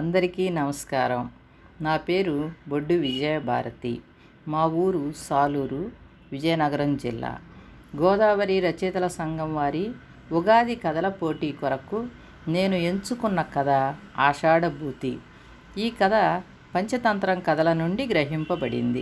అందరికీ నమస్కారం నా పేరు బొడ్డు విజయభారతి మా ఊరు సాలూరు విజయనగరం జిల్లా గోదావరి రచయితల సంఘం వారి ఉగాది కథల పోటీ కొరకు నేను ఎంచుకున్న కథ ఆషాఢభూతి ఈ కథ పంచతంత్రం కథల నుండి గ్రహింపబడింది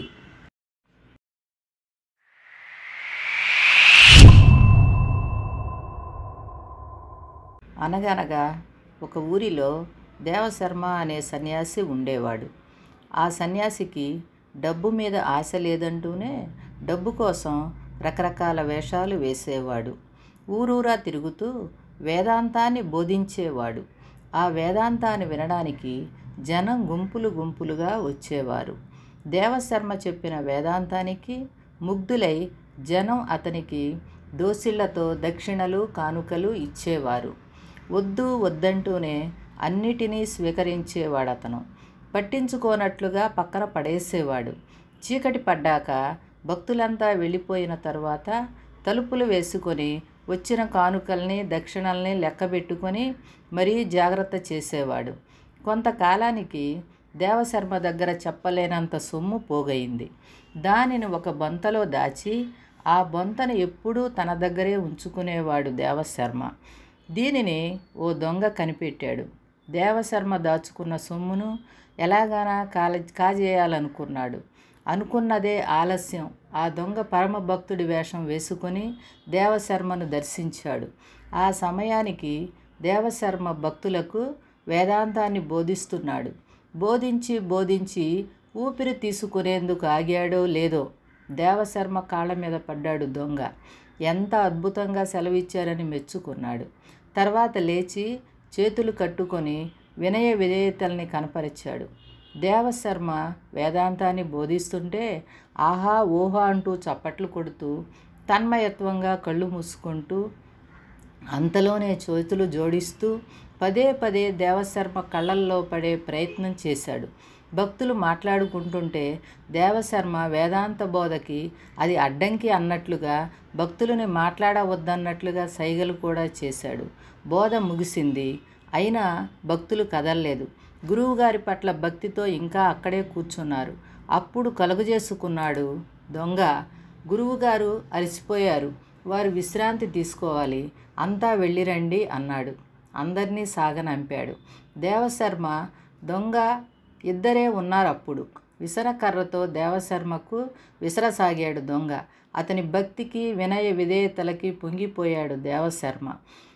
అనగనగా ఒక ఊరిలో దేవశర్మ అనే సన్యాసి ఉండేవాడు ఆ సన్యాసికి డబ్బు మీద ఆశ లేదంటూనే డబ్బు కోసం రకరకాల వేషాలు వేసేవాడు ఊరూరా తిరుగుతూ వేదాంతాన్ని బోధించేవాడు ఆ వేదాంతాన్ని వినడానికి జనం గుంపులు గుంపులుగా వచ్చేవారు దేవశర్మ చెప్పిన వేదాంతానికి ముగ్ధులై జనం అతనికి దోసిళ్లతో దక్షిణలు కానుకలు ఇచ్చేవారు వద్దు వద్దంటూనే అన్నిటినీ స్వీకరించేవాడు అతను పట్టించుకోనట్లుగా పక్కన పడేసేవాడు చీకటి పడ్డాక భక్తులంతా వెళ్ళిపోయిన తర్వాత తలుపులు వేసుకొని వచ్చిన కానుకల్ని దక్షిణల్ని లెక్కబెట్టుకొని మరీ జాగ్రత్త చేసేవాడు కొంతకాలానికి దేవశర్మ దగ్గర చెప్పలేనంత సొమ్ము పోగయింది దానిని ఒక బొంతలో దాచి ఆ బొంతను ఎప్పుడూ తన దగ్గరే ఉంచుకునేవాడు దేవశర్మ దీనిని ఓ దొంగ కనిపెట్టాడు దేవశర్మ దాచుకున్న సొమ్మును ఎలాగానా కాల కాజేయాలనుకున్నాడు అనుకున్నదే ఆలస్యం ఆ దొంగ పరమ భక్తుడి వేషం వేసుకొని దేవశర్మను దర్శించాడు ఆ సమయానికి దేవశర్మ భక్తులకు వేదాంతాన్ని బోధిస్తున్నాడు బోధించి బోధించి ఊపిరి తీసుకునేందుకు ఆగాడో లేదో దేవశర్మ కాళ్ళ మీద పడ్డాడు దొంగ ఎంత అద్భుతంగా సెలవిచ్చారని మెచ్చుకున్నాడు తర్వాత లేచి చేతులు కట్టుకొని వినయ విధేయతల్ని కనపరిచాడు దేవశర్మ వేదాంతాన్ని బోధిస్తుంటే ఆహా ఓహా అంటూ చప్పట్లు కొడుతూ తన్మయత్వంగా కళ్ళు మూసుకుంటూ అంతలోనే చేతులు జోడిస్తూ పదే పదే దేవశర్మ కళ్ళల్లో పడే ప్రయత్నం చేశాడు భక్తులు మాట్లాడుకుంటుంటే దేవశర్మ వేదాంత బోధకి అది అడ్డంకి అన్నట్లుగా భక్తులని మాట్లాడవద్దన్నట్లుగా సైగలు కూడా చేశాడు బోధ ముగిసింది అయినా భక్తులు కదలలేదు గురువుగారి పట్ల భక్తితో ఇంకా అక్కడే కూర్చున్నారు అప్పుడు కలుగజేసుకున్నాడు దొంగ గురువుగారు అలసిపోయారు వారు విశ్రాంతి తీసుకోవాలి అంతా వెళ్ళిరండి అన్నాడు అందరినీ సాగనంపాడు దేవశర్మ దొంగ ఇద్దరే ఉన్నారు అప్పుడు విసనకర్రతో దేవశర్మకు విసరసాగాడు దొంగ అతని భక్తికి వినయ విధేయతలకి పొంగిపోయాడు దేవశర్మ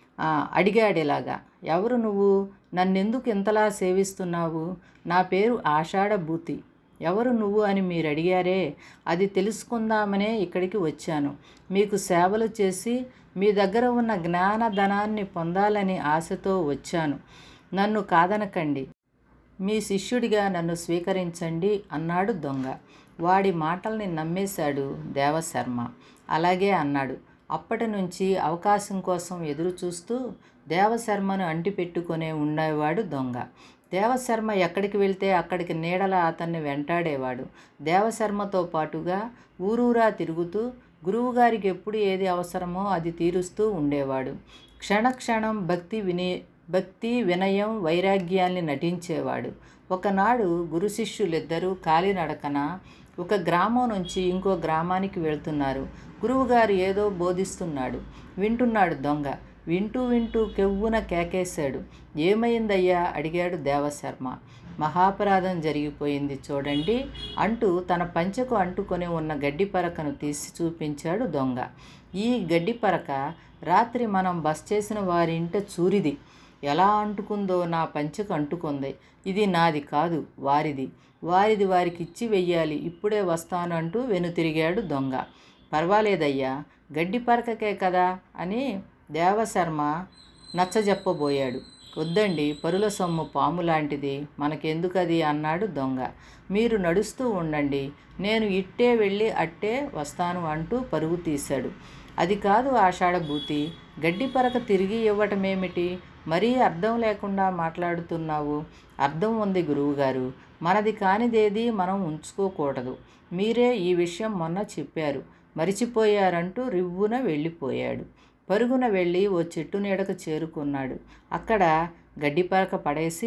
అడిగాడు ఇలాగా ఎవరు నువ్వు నన్నెందుకు ఇంతలా సేవిస్తున్నావు నా పేరు ఆషాఢభూతి ఎవరు నువ్వు అని మీరు అడిగారే అది తెలుసుకుందామనే ఇక్కడికి వచ్చాను మీకు సేవలు చేసి మీ దగ్గర ఉన్న జ్ఞాన ధనాన్ని పొందాలని ఆశతో వచ్చాను నన్ను కాదనకండి మీ శిష్యుడిగా నన్ను స్వీకరించండి అన్నాడు దొంగ వాడి మాటల్ని నమ్మేశాడు దేవశర్మ అలాగే అన్నాడు అప్పటి నుంచి అవకాశం కోసం ఎదురు చూస్తూ దేవశర్మను అంటిపెట్టుకునే ఉండేవాడు దొంగ దేవశర్మ ఎక్కడికి వెళ్తే అక్కడికి నీడల అతన్ని వెంటాడేవాడు దేవశర్మతో పాటుగా ఊరూరా తిరుగుతూ గురువుగారికి ఎప్పుడు ఏది అవసరమో అది తీరుస్తూ ఉండేవాడు క్షణక్షణం భక్తి విని భక్తి వినయం వైరాగ్యాల్ని నటించేవాడు ఒకనాడు గురు శిష్యులిద్దరూ కాలినడకన ఒక గ్రామం నుంచి ఇంకో గ్రామానికి వెళ్తున్నారు గురువుగారు ఏదో బోధిస్తున్నాడు వింటున్నాడు దొంగ వింటూ వింటూ కెవ్వున కేకేశాడు ఏమైందయ్యా అడిగాడు దేవశర్మ మహాపరాధం జరిగిపోయింది చూడండి అంటూ తన పంచెకు అంటుకొని ఉన్న గడ్డి పరకను తీసి చూపించాడు దొంగ ఈ గడ్డి పరక రాత్రి మనం బస్ చేసిన వారి ఇంట చూరిది ఎలా అంటుకుందో నా పంచెకు అంటుకుంది ఇది నాది కాదు వారిది వారిది వారికి ఇచ్చి వెయ్యాలి ఇప్పుడే వస్తాను అంటూ వెనుతిరిగాడు దొంగ పర్వాలేదయ్యా గడ్డి పరకకే కదా అని దేవశర్మ నచ్చజెప్పబోయాడు వద్దండి పరుల సొమ్ము పాము లాంటిది మనకెందుకది అన్నాడు దొంగ మీరు నడుస్తూ ఉండండి నేను ఇట్టే వెళ్ళి అట్టే వస్తాను అంటూ పరుగు తీశాడు అది కాదు ఆషాఢభూతి గడ్డి పరక తిరిగి ఇవ్వటమేమిటి మరీ అర్థం లేకుండా మాట్లాడుతున్నావు అర్థం ఉంది గురువుగారు మనది కానిదేది మనం ఉంచుకోకూడదు మీరే ఈ విషయం మొన్న చెప్పారు మరిచిపోయారంటూ రివ్వున వెళ్ళిపోయాడు పరుగున వెళ్ళి ఓ చెట్టు నీడకు చేరుకున్నాడు అక్కడ గడ్డిపరక పడేసి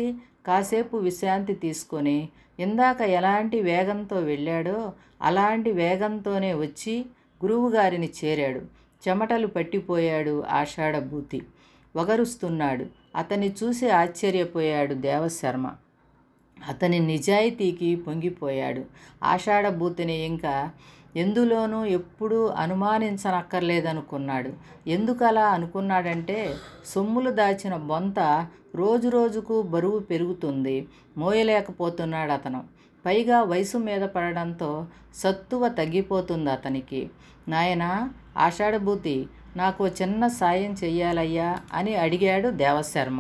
కాసేపు విశ్రాంతి తీసుకొని ఇందాక ఎలాంటి వేగంతో వెళ్ళాడో అలాంటి వేగంతోనే వచ్చి గురువుగారిని చేరాడు చెమటలు పట్టిపోయాడు ఆషాఢభూతి వగరుస్తున్నాడు అతన్ని చూసి ఆశ్చర్యపోయాడు దేవశర్మ అతని నిజాయితీకి పొంగిపోయాడు ఆషాఢభూతిని ఇంకా ఎందులోనూ ఎప్పుడూ అనుమానించనక్కర్లేదనుకున్నాడు ఎందుకలా అనుకున్నాడంటే సొమ్ములు దాచిన బొంత రోజు రోజుకు బరువు పెరుగుతుంది మోయలేకపోతున్నాడు అతను పైగా వయసు మీద పడడంతో సత్తువ తగ్గిపోతుంది అతనికి నాయనా ఆషాఢభూతి నాకు ఓ చిన్న సాయం చెయ్యాలయ్యా అని అడిగాడు దేవశర్మ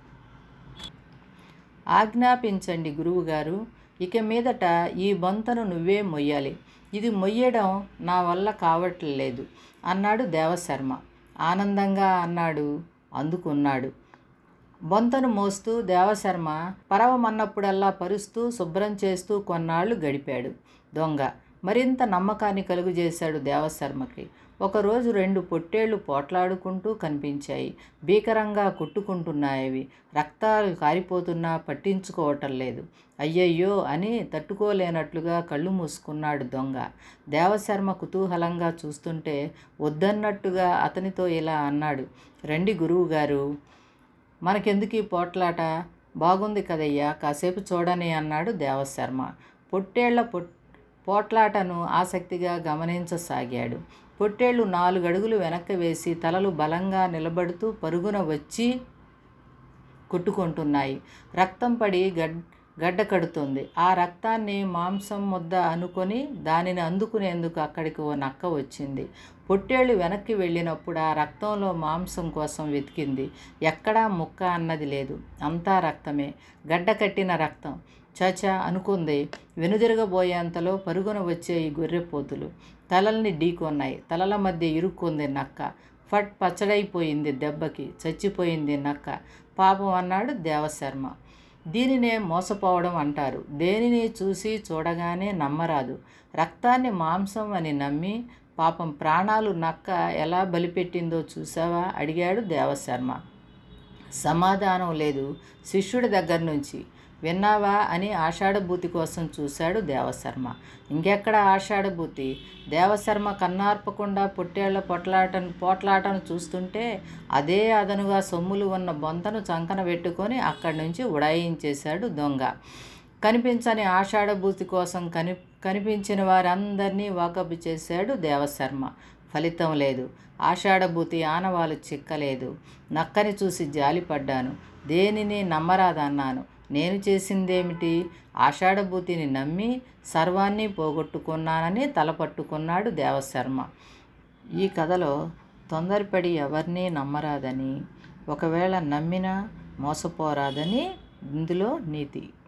ఆజ్ఞాపించండి గురువుగారు ఇక మీదట ఈ బొంతను నువ్వే మొయ్యాలి ఇది మొయ్యడం నా వల్ల కావట్లేదు అన్నాడు దేవశర్మ ఆనందంగా అన్నాడు అందుకున్నాడు బొంతను మోస్తూ దేవశర్మ పరవమన్నప్పుడల్లా పరుస్తూ శుభ్రం చేస్తూ కొన్నాళ్ళు గడిపాడు దొంగ మరింత నమ్మకాన్ని కలుగజేశాడు దేవశర్మకి ఒకరోజు రెండు పొట్టేళ్లు పోట్లాడుకుంటూ కనిపించాయి భీకరంగా కొట్టుకుంటున్నాయవి రక్తాలు కారిపోతున్నా పట్టించుకోవటం లేదు అయ్యయ్యో అని తట్టుకోలేనట్లుగా కళ్ళు మూసుకున్నాడు దొంగ దేవశర్మ కుతూహలంగా చూస్తుంటే వద్దన్నట్టుగా అతనితో ఇలా అన్నాడు రండి గురువుగారు మనకెందుకు ఈ పోట్లాట బాగుంది కదయ్యా కాసేపు చూడని అన్నాడు దేవశర్మ పొట్టేళ్ల పొట్ పోట్లాటను ఆసక్తిగా గమనించసాగాడు పొట్టేళ్లు నాలుగు అడుగులు వెనక్కి వేసి తలలు బలంగా నిలబడుతూ పరుగున వచ్చి కొట్టుకుంటున్నాయి రక్తం పడి గడ్ గడ్డ కడుతుంది ఆ రక్తాన్ని మాంసం ముద్ద అనుకొని దానిని అందుకునేందుకు అక్కడికి ఓ నక్క వచ్చింది పొట్టేళ్ళు వెనక్కి వెళ్ళినప్పుడు ఆ రక్తంలో మాంసం కోసం వెతికింది ఎక్కడా ముక్క అన్నది లేదు అంతా రక్తమే గడ్డ కట్టిన రక్తం చచా అనుకుంది వెనుదిరగబోయేంతలో పరుగున వచ్చే ఈ గొర్రెపోతులు తలల్ని ఢీకొన్నాయి తలల మధ్య ఇరుక్కుంది నక్క ఫట్ పచ్చడైపోయింది దెబ్బకి చచ్చిపోయింది నక్క పాపం అన్నాడు దేవశర్మ దీనినే మోసపోవడం అంటారు దేనిని చూసి చూడగానే నమ్మరాదు రక్తాన్ని మాంసం అని నమ్మి పాపం ప్రాణాలు నక్క ఎలా బలిపెట్టిందో చూసావా అడిగాడు దేవశర్మ సమాధానం లేదు శిష్యుడి దగ్గర నుంచి విన్నావా అని ఆషాఢభూతి కోసం చూశాడు దేవశర్మ ఇంకెక్కడ ఆషాఢభూతి దేవశర్మ కన్నార్పకుండా పొట్టేళ్ల పొట్లాటను పోట్లాటను చూస్తుంటే అదే అదనుగా సొమ్ములు ఉన్న బొంతను చంకన పెట్టుకొని అక్కడి నుంచి ఉడాయించేశాడు దొంగ కనిపించని ఆషాఢభూతి కోసం కని కనిపించిన వారందరినీ వాకప్ చేశాడు దేవశర్మ ఫలితం లేదు ఆషాఢభూతి ఆనవాలు చిక్కలేదు నక్కని చూసి జాలిపడ్డాను దేనిని నమ్మరాదన్నాను నేను చేసిందేమిటి ఆషాఢభూతిని నమ్మి సర్వాన్ని పోగొట్టుకున్నానని తలపట్టుకున్నాడు దేవశర్మ ఈ కథలో తొందరపడి ఎవరినీ నమ్మరాదని ఒకవేళ నమ్మినా మోసపోరాదని ఇందులో నీతి